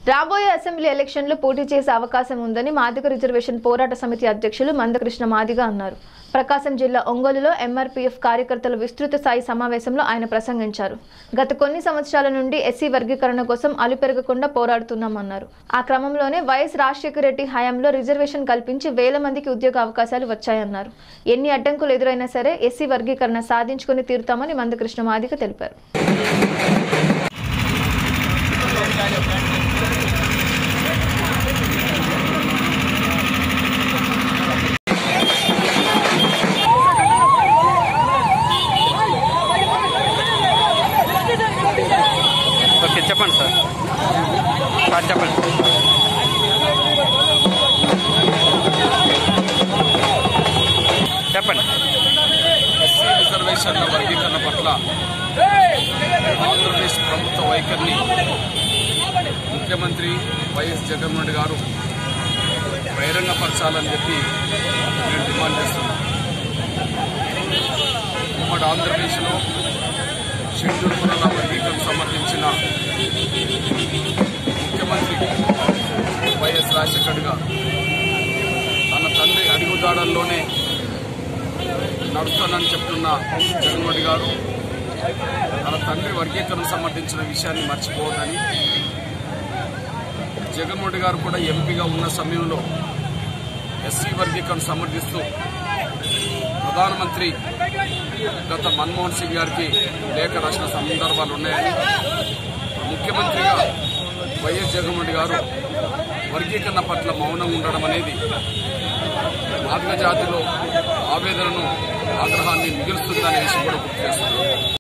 రాబోయే అసెంబ్లీ ఎలక్షన్లో పోటీ చేసే అవకాశం ఉందని మాదిగ రిజర్వేషన్ పోరాట సమితి అధ్యక్షులు మందకృష్ణ మాదిగ అన్నారు ప్రకాశం జిల్లా ఒంగోలులో ఎంఆర్పీఎఫ్ కార్యకర్తల విస్తృత స్థాయి సమావేశంలో ఆయన ప్రసంగించారు గత కొన్ని సంవత్సరాల నుండి ఎస్సీ వర్గీకరణ కోసం అలుపెరగకుండా పోరాడుతున్నామన్నారు ఆ క్రమంలోనే వైఎస్ రాజశేఖర రెడ్డి హయాంలో రిజర్వేషన్ కల్పించి వేల మందికి ఉద్యోగ అవకాశాలు వచ్చాయన్నారు ఎన్ని అడ్డంకులు ఎదురైనా సరే ఎస్సీ వర్గీకరణ సాధించుకుని తీరుతామని మందకృష్ణ మాదిగ తెలిపారు ఓకే చెప్పండి సార్ సార్ చెప్పండి చెప్పండి ఎస్సీ రిజర్వేషన్ల వర్గీకరణ పట్ల ఆంధ్రప్రదేశ్ ప్రభుత్వ వైఖరిని ముఖ్యమంత్రి వైఎస్ జగన్మోహన్ రెడ్డి గారు బహిరంగపరచాలని చెప్పి నేను డిమాండ్ చేస్తున్నాను ఉమ్మడి ఆంధ్రప్రదేశ్లో షెడ్యూల్ కులాల వర్గీకరణ సమర్థించిన ముఖ్యమంత్రి వైఎస్ రాజశేఖర్ గారు తన తండ్రి అడుగుదాడల్లోనే నడుస్తానని చెప్తున్న జగన్మోహన్ రెడ్డి గారు తన తండ్రి వర్గీకరణ సమర్థించిన విషయాన్ని మర్చిపోవద్దని జగన్మోహన్ రెడ్డి గారు కూడా ఎంపీగా ఉన్న సమయంలో ఎస్సీ వర్గీకరణ సమర్థిస్తూ ప్రధానమంత్రి గత మన్మోహన్ సింగ్ గారికి లేఖ రాసిన సందర్భాలు ఉన్నాయని ముఖ్యమంత్రిగా వైఎస్ జగన్మోహన్ రెడ్డి గారు వర్గీకరణ పట్ల మౌనం ఉండడం అనేది మాదిగ జాతిలో ఆవేదనను ఆగ్రహాన్ని మిగులుస్తుందనే విషయం కూడా గుర్తు చేస్తున్నారు